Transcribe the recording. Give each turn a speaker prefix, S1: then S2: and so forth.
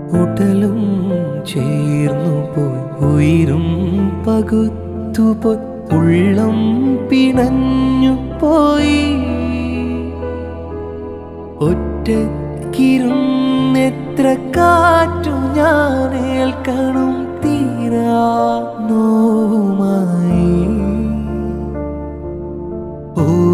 S1: ഉടലും ചേർന്നു പോയി ഉയരും പകുത്തുപോയി ഉള്ളം പിണഞ്ഞു പോയി ഒറ്റക്കിരുന്നെത്ര കാറ്റു ഞാൻ ഏൽക്കണം തീരാ നോവുമായി ഓ